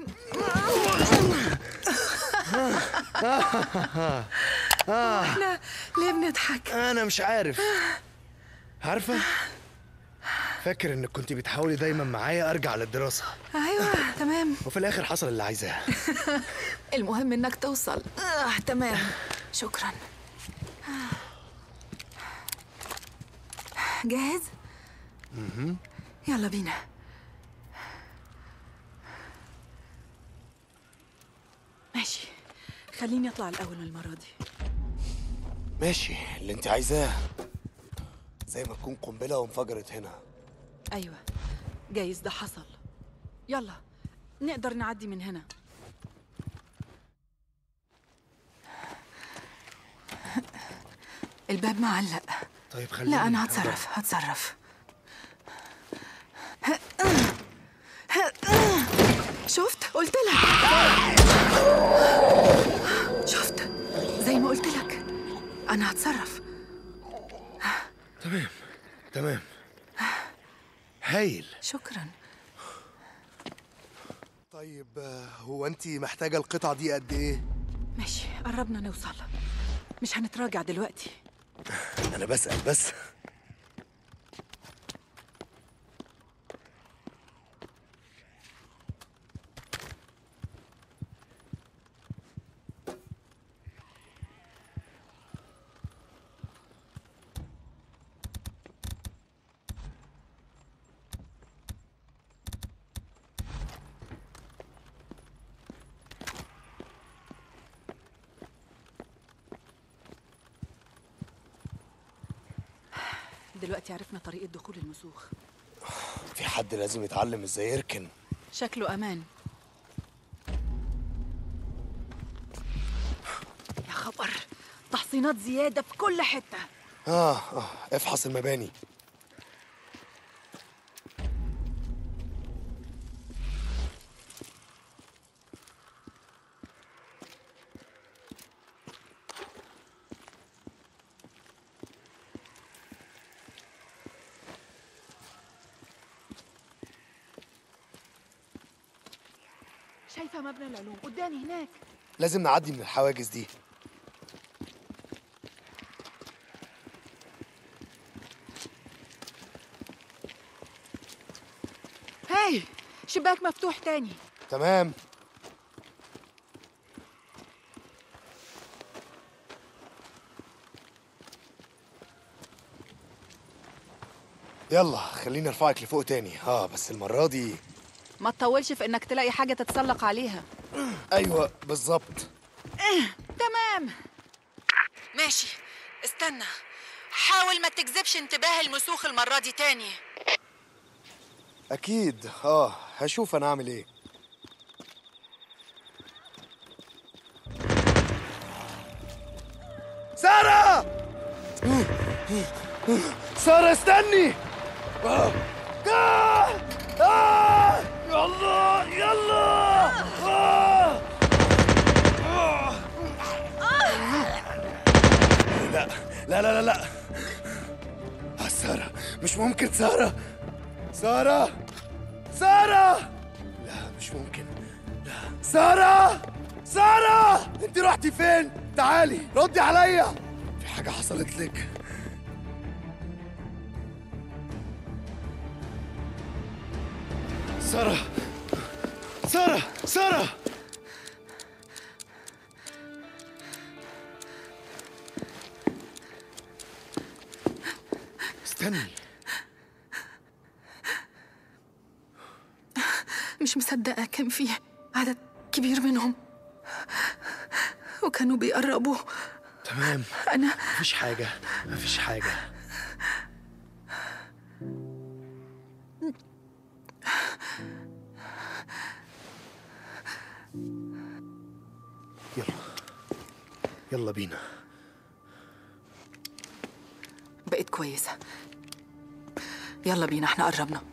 احنا ليه بنضحك انا مش عارف عارفه فاكر انك كنت بتحاولي دايما معايا ارجع للدراسه ايوه تمام وفي الاخر حصل اللي عايزاه المهم انك توصل آه تمام شكرا جاهز يلا بينا ماشي خليني اطلع الاول من المره دي ماشي اللي انت عايزاه زي ما تكون قنبله وانفجرت هنا ايوه جايز ده حصل يلا نقدر نعدي من هنا الباب معلق طيب خليني لا انا هتصرف هتصرف شفت قلت لك شفت زي ما قلت لك انا هتصرف تمام تمام هايل شكرا طيب آه، هو انت محتاجه القطعه دي قد ايه ماشي قربنا نوصل مش هنتراجع دلوقتي انا بسال بس دلوقتي عرفنا طريقة دخول المسوخ في حد لازم يتعلم ازاي يركن شكله أمان يا خبر تحصينات زيادة في كل حتة اه اه افحص المباني شايفة مبنى العلوم قدامي هناك لازم نعدي من الحواجز دي هاي شباك مفتوح تاني تمام يلا خليني ارفعك لفوق تاني اه بس المرة دي ما تطولش في انك تلاقي حاجة تتسلق عليها ايوه بالظبط تمام ماشي استنى حاول ما تجذبش انتباه المسوخ المرة دي تاني اكيد اه هشوف انا اعمل ايه سارة سارة استني آه. آه. آه. يلا يلا آه. آه. لا لا لا لا لا آه، سارة مش ممكن سارة سارة سارة لا مش ممكن لا سارة سارة انت رحتي فين تعالي ردي عليا في حاجة حصلت لك سارة سارة سارة استني مش مصدقة كان في عدد كبير منهم وكانوا بيقربوا تمام أنا مفيش حاجة مفيش حاجة يلا يلا بينا بقيت كويسة يلا بينا احنا قربنا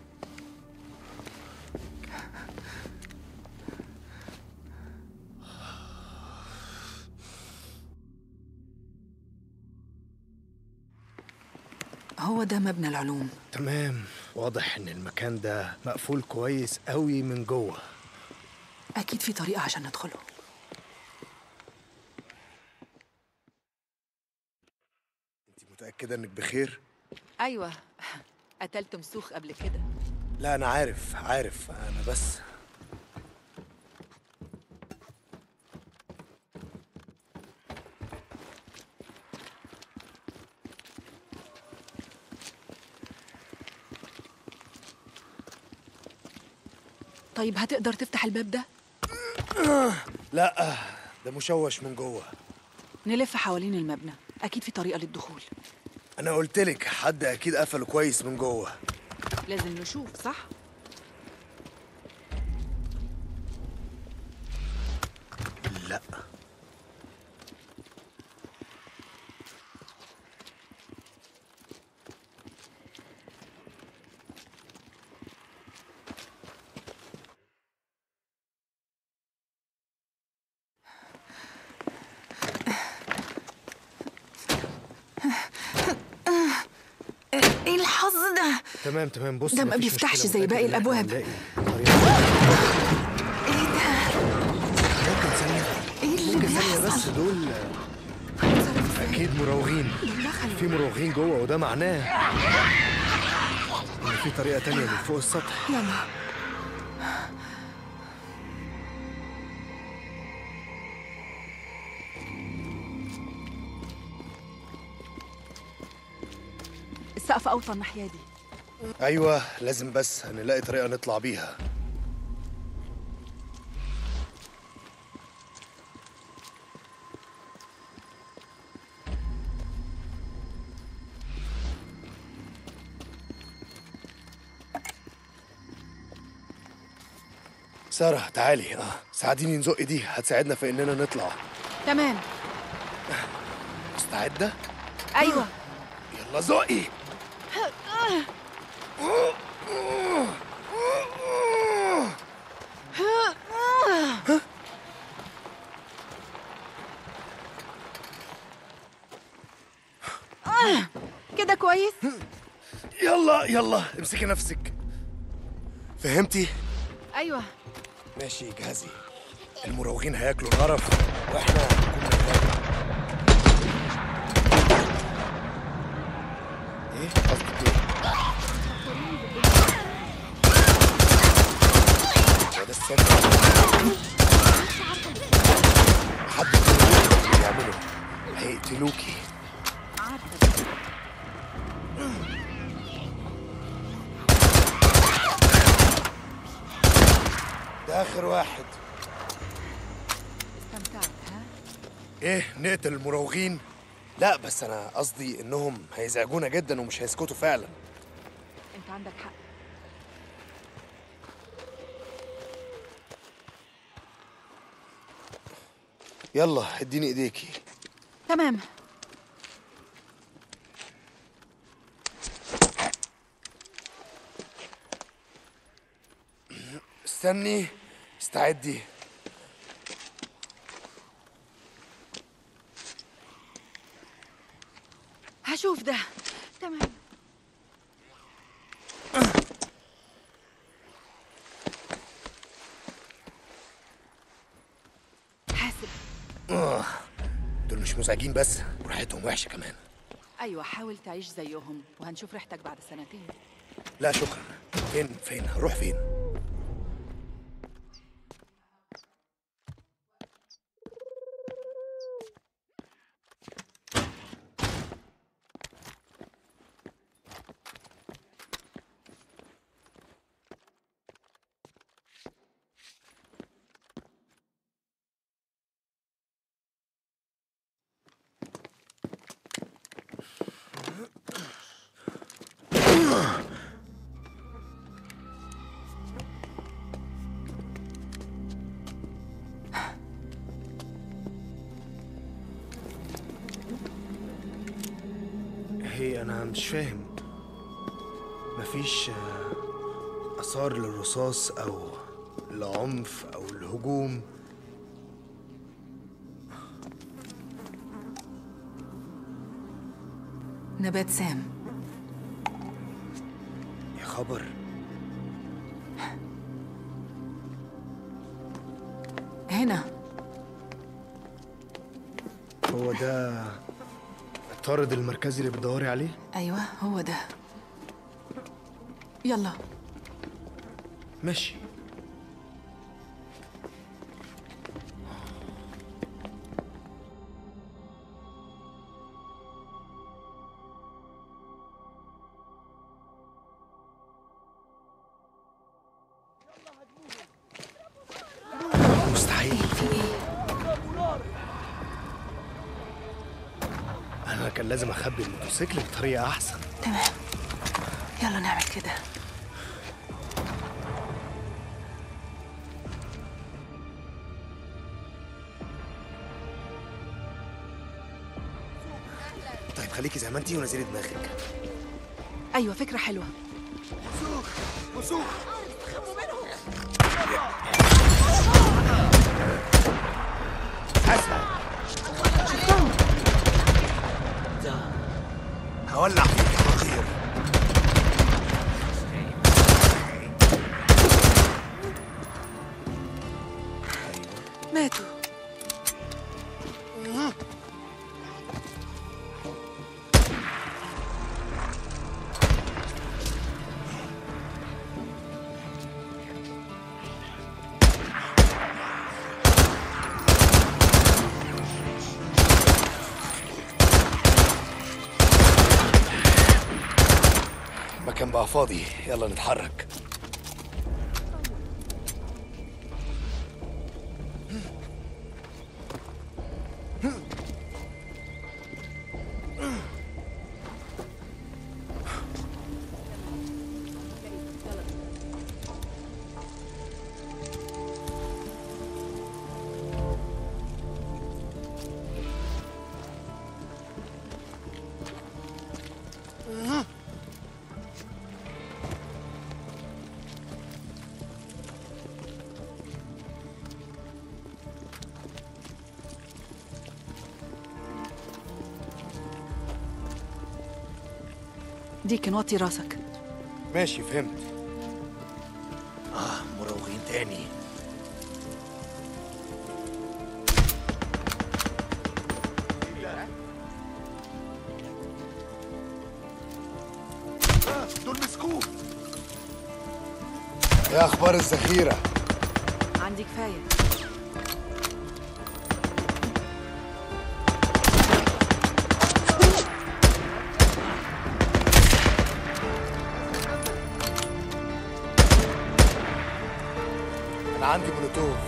هو ده مبنى العلوم تمام واضح ان المكان ده مقفول كويس قوي من جوه أكيد في طريقة عشان ندخله انت متأكدة انك بخير؟ أيوة قتلت مسوخ قبل كده لا انا عارف عارف انا بس طيب هتقدر تفتح الباب ده؟ لا ده مشوش من جوه نلف حوالين المبنى أكيد في طريقة للدخول انا قلت لك حد اكيد قفله كويس من جوه لازم نشوف صح؟ لا إيه الحظ ده؟ تمام تمام بص ده ما مفيش بيفتحش مشكلة، زي متأكد باقي إن إحنا الأبواب. هنلاقي طريقة. إيه ده؟ ممكن ثانية إيه اللي ممكن ثانية بس بيحصل؟ دول هنتصرف إزاي؟ أكيد مراوغين دول دخلوا في مراوغين جوه وده معناه إن في طريقة تانية من فوق السطح يلا السقف أوطى الناحية دي أيوة لازم بس هنلاقي طريقة نطلع بيها سارة تعالي اه ساعديني نزق دي هتساعدنا في اننا نطلع تمام مستعدة؟ أيوة يلا زقي كده كويس يلا يلا امسكي نفسك فهمتي؟ أيوة ماشي جهزي المراوغين هياكلوا الغرف واحنا هنكون بنراقب. ايه قصدك ايه؟ هو ده السد حد يعملوا هيقتلوكي عارفة ده اخر واحد استمتعت ها ايه نقتل المراوغين لا بس انا قصدي انهم هيزعجونا جدا ومش هيسكتوا فعلا أنت عندك حق يلا اديني ايديكي تمام استني استعدي هشوف ده تمام حاسب دول مش مزعجين بس وريحتهم وحشه كمان أيوة حاول تعيش زيهم وهنشوف ريحتك بعد سنتين لا شكرا فين فين هنروح فين هي انا مش فاهم مفيش آه، اثار للرصاص او العنف او الهجوم نبات سام يا خبر هنا هو ده الطارد المركزي اللي بتدوري عليه أيوة هو ده يلا ماشي مستحيل في إيه؟ انا كان لازم اخبي الموتوسيكل بطريقه احسن تمام يلا نعمل كده طيب خليكي زي ما انتي ونزلي دماغك أيوة فكرة حلوة اسمع هولع فيك يا فقير ماتوا المكان بقى فاضي يلا نتحرك ديكن وطي راسك ماشي فهمت اه مراوغين تاني دول مسكوه ايه اخبار الذخيره عندي كفاية انا عندي بلوتوث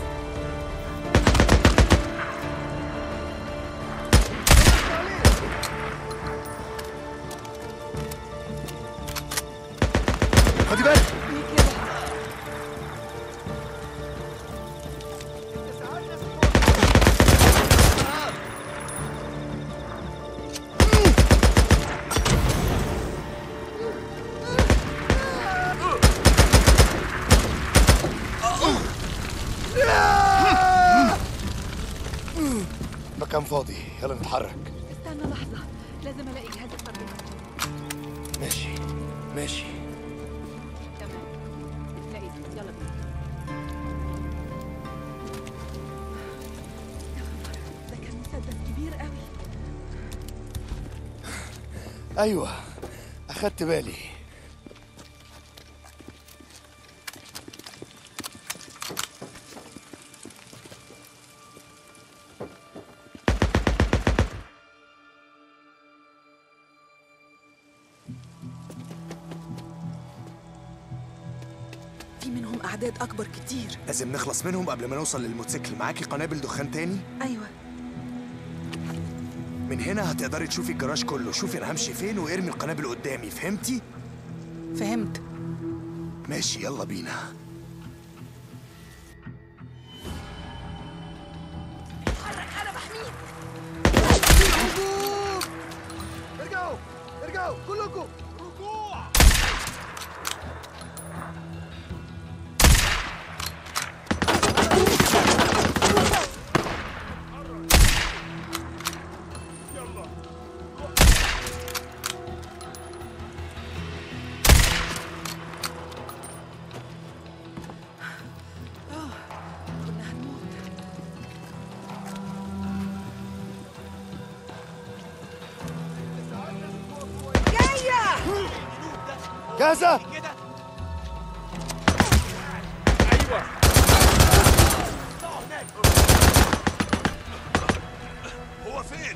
خدي بالك مكان فاضي يلا نتحرك استنى لحظة لازم ألاقي جهاز التربية ماشي ماشي تمام لقيت يلا بينا يا خبر ده كان مسدس كبير قوي ايوه اخدت بالي في منهم أعداد أكبر كتير لازم نخلص منهم قبل ما نوصل للموتوسيكل معاكي قنابل دخان تاني أيوة من هنا هتقدري تشوفي الجراج كله شوفي انا همشي فين وارمي القنابل قدامي فهمتي فهمت ماشي يلا بينا ارجعوا ارجعوا كلكم رجوع كنا هنموت جاهزة؟ هو فين؟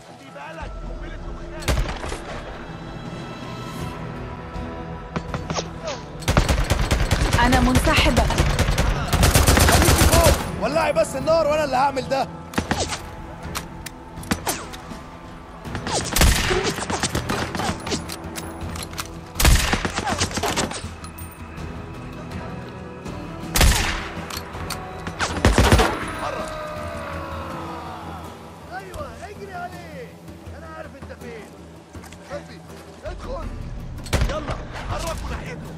أنا منسحبة خليكي فوق ولعي بس النار وانا اللي هعمل ده ايوه اجري عليه انا عارف انت فين خفي ادخل يلا حركوا ناحيته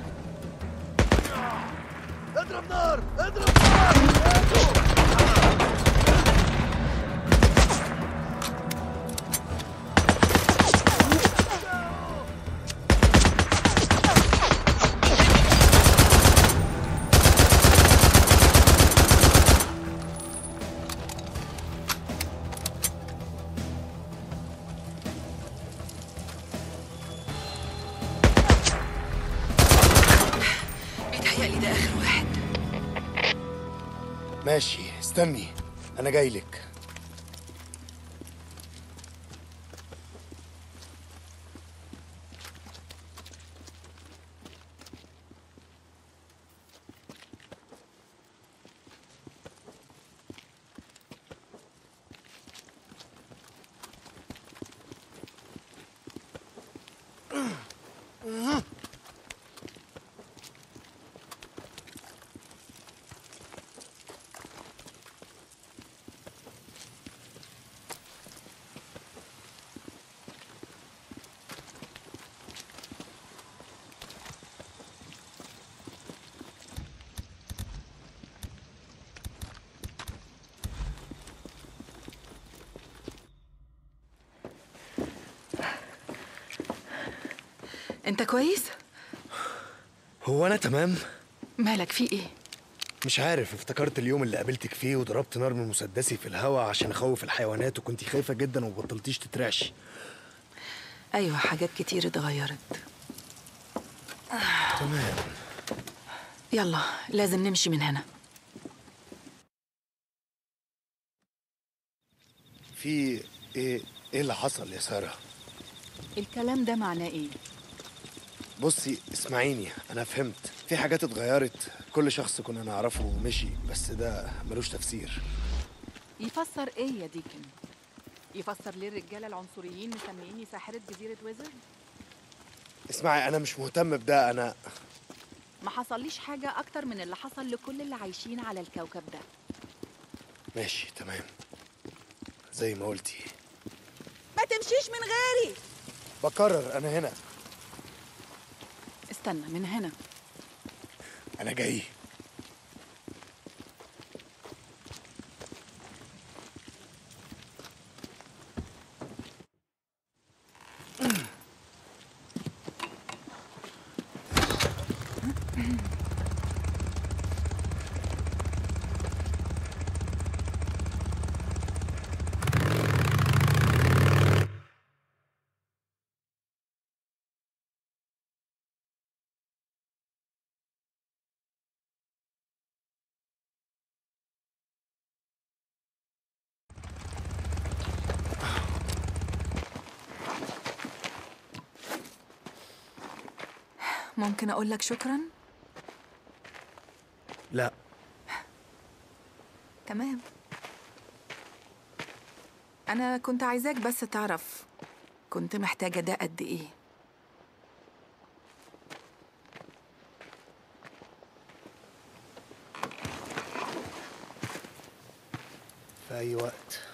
اضرب نار اضرب نار اضرب بيتهيألي ده آخر واحد ماشي استني انا جاي لك أنت كويس؟ هو انا تمام مالك في إيه؟ مش عارف افتكرت اليوم اللي قابلتك فيه وضربت نار من مسدسي في الهوا عشان اخوف الحيوانات وكنتي خايفه جدا ومبطلتيش تترعشي أيوة حاجات كتير اتغيرت تمام يلا لازم نمشي من هنا في ايه ايه اللي حصل يا ساره الكلام ده معناه إيه؟ بصي اسمعيني انا فهمت في حاجات اتغيرت كل شخص كنا نعرفه مشي بس ده ملوش تفسير يفسر إيه يا ديكن؟ يفسر ليه الرجالة العنصريين مسميني ساحرة جزيرة ويزرد؟ اسمعي انا مش مهتم بده انا ما حصليش حاجة أكتر من اللي حصل لكل اللي عايشين على الكوكب ده ماشي تمام زي ما قلتي ما تمشيش من غيري بكرر انا هنا استنى من هنا انا جاي ممكن أقول لك شكرا؟ لا تمام أنا كنت عايزاك بس تعرف كنت محتاجة ده قد إيه في اي وقت